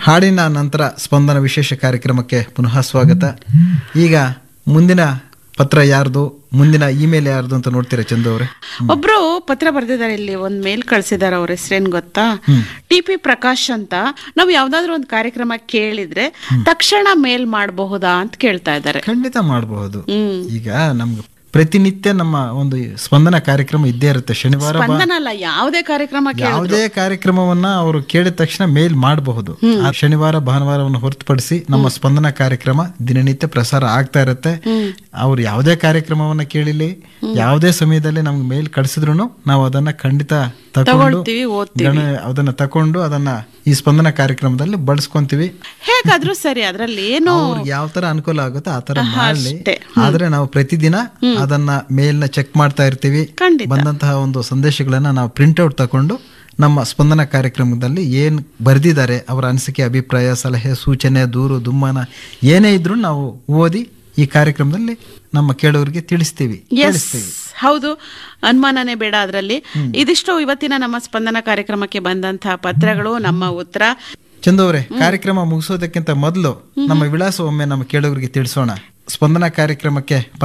ಹಾಡಿನ ನಂತರ ಸ್ಪಂದನ ವಿಶೇಷ ಕಾರ್ಯಕ್ರಮಕ್ಕೆ ಪುನಃ ಸ್ವಾಗತ ಈಗ ಮುಂದಿನ ಪತ್ರ ಯಾರ್ದು ಮುಂದಿನ ಇಮೇಲ್ ಯಾರ್ದು ಅಂತ ನೋಡ್ತೀರಾ ಚಂದು ಅವರೇ ಒಬ್ರು ಪತ್ರ ಬರೆದಿದ್ದಾರೆ ಇಲ್ಲಿ ಒಂದ್ ಮೇಲ್ ಕಳ್ಸಿದಾರೆ ಅವ್ರ ಹೆಸರೇನ್ ಗೊತ್ತಾ ಟಿ ಪಿ ಪ್ರಕಾಶ್ ಅಂತ ನಾವು ಯಾವ್ದಾದ್ರು ಒಂದು ಕಾರ್ಯಕ್ರಮ ಕೇಳಿದ್ರೆ ತಕ್ಷಣ ಮೇಲ್ ಮಾಡಬಹುದಾ ಅಂತ ಕೇಳ್ತಾ ಇದ್ದಾರೆ ಖಂಡಿತ ಮಾಡಬಹುದು ಹ್ಮ್ ಈಗ ನಮ್ಗೆ ಪ್ರತಿನಿತ್ಯ ನಮ್ಮ ಒಂದು ಸ್ಪಂದನ ಕಾರ್ಯಕ್ರಮ ಇದ್ದೇ ಇರುತ್ತೆ ಶನಿವಾರ ಬಾ- ಸ್ಪಂದನ ಅಲ್ಲ ಯಾವುದೇ ಕಾರ್ಯಕ್ರಮ ಕೇಳಿದ್ರು ಯಾವುದೇ ಕಾರ್ಯಕ್ರಮವನ್ನ ಅವರು ಕೇಳಿದ ತಕ್ಷಣ ಮೇಲ್ ಮಾಡಬಹುದು ಆ ಶನಿವಾರ ಭಾನುವಾರವನ್ನು ಹೊರತುಪಡಿಸಿ ನಮ್ಮ ಸ್ಪಂದನ ಕಾರ್ಯಕ್ರಮ ದಿನನಿತ್ಯ ಪ್ರಸಾರ ಆಗ್ತಾ ಇರುತ್ತೆ ಅವ್ರು ಯಾವುದೇ ಕಾರ್ಯಕ್ರಮವನ್ನ ಕೇಳಿಲಿ ಯಾವುದೇ ಸಮಯದಲ್ಲಿ ನಮ್ಗೆ ಮೇಲ್ ಕಳಿಸಿದ್ರು ನಾವು ಅದನ್ನ ಖಂಡಿತ ತಕೊಂಡು ತಗೊಳ್ತೀವಿ ಓದ್ತೀವಿ ಗಣ- ಅದನ್ನ ತಕೊಂಡು ಅದನ್ನ ಈ ಸ್ಪಂದನ ಕಾರ್ಯಕ್ರಮದಲ್ಲಿ ಬಳಸ್ಕೊಂತೀವಿ ಹೇಗಾದ್ರೂ ಸರಿ ಅದ್ರಲ್ಲಿ ಏನು ಅವ್ರಿಗೆ ಯಾವ ತರ ಅನುಕೂಲ ಆಗುತ್ತೋ ಆ ತರ ಮಾಡಲಿ ಅಷ್ಟೇ. ಆದ್ರೆ ನಾವು ಪ್ರತಿದಿನ ಅದನ್ನ ಮೇಲ್ ನ ಚೆಕ್ ಮಾಡ್ತಾ ಇರ್ತೀವಿ ಖಂಡಿತ ಬಂದಂತಹ ಒಂದು ಸಂದೇಶಗಳನ್ನ ನಾವು ಪ್ರಿಂಟ್ಔಟ್ ತಕೊಂಡು ನಮ್ಮ ಸ್ಪಂದನ ಕಾರ್ಯಕ್ರಮದಲ್ಲಿ ಏನ್ ಬರೆದಿದ್ದಾರೆ ಅವರ ಅನಿಸಿಕೆ ಅಭಿಪ್ರಾಯ ಸಲಹೆ ಸೂಚನೆ ದೂರು ದುಮ್ಮಾನ ಏನೇ ಇದ್ರೂ ನಾವು ಓದಿ ಈ ಕಾರ್ಯಕ್ರಮದಲ್ಲಿ ನಮ್ಮ ಕೇಳೋರಿಗೆ ತಿಳಿಸ್ತೀವಿ ಎಸ್ ಹೌದು ಅನುಮಾನನೇ ಬೇಡ ಅದರಲ್ಲಿ ಇದಿಷ್ಟು ಇವತ್ತಿನ ನಮ್ಮ ಸ್ಪಂದನ ಕಾರ್ಯಕ್ರಮಕ್ಕೆ ಬಂದಂತಹ ಪತ್ರಗಳು ನಮ್ಮ ಉತ್ತರ ಚಂದು ಅವರೇ ಕಾರ್ಯಕ್ರಮ ಮುಗಿಸೋದಕ್ಕಿಂತ ಮೊದಲು ನಮ್ಮ ವಿಳಾಸ ಒಮ್ಮೆ ನಮ್ಮ ಕೇಳೋರಿಗೆ ತಿಳಿಸೋಣ ಸ್ಪಂದನ ಕಾರ್ಯಕ್ರಮಕ್ಕೆ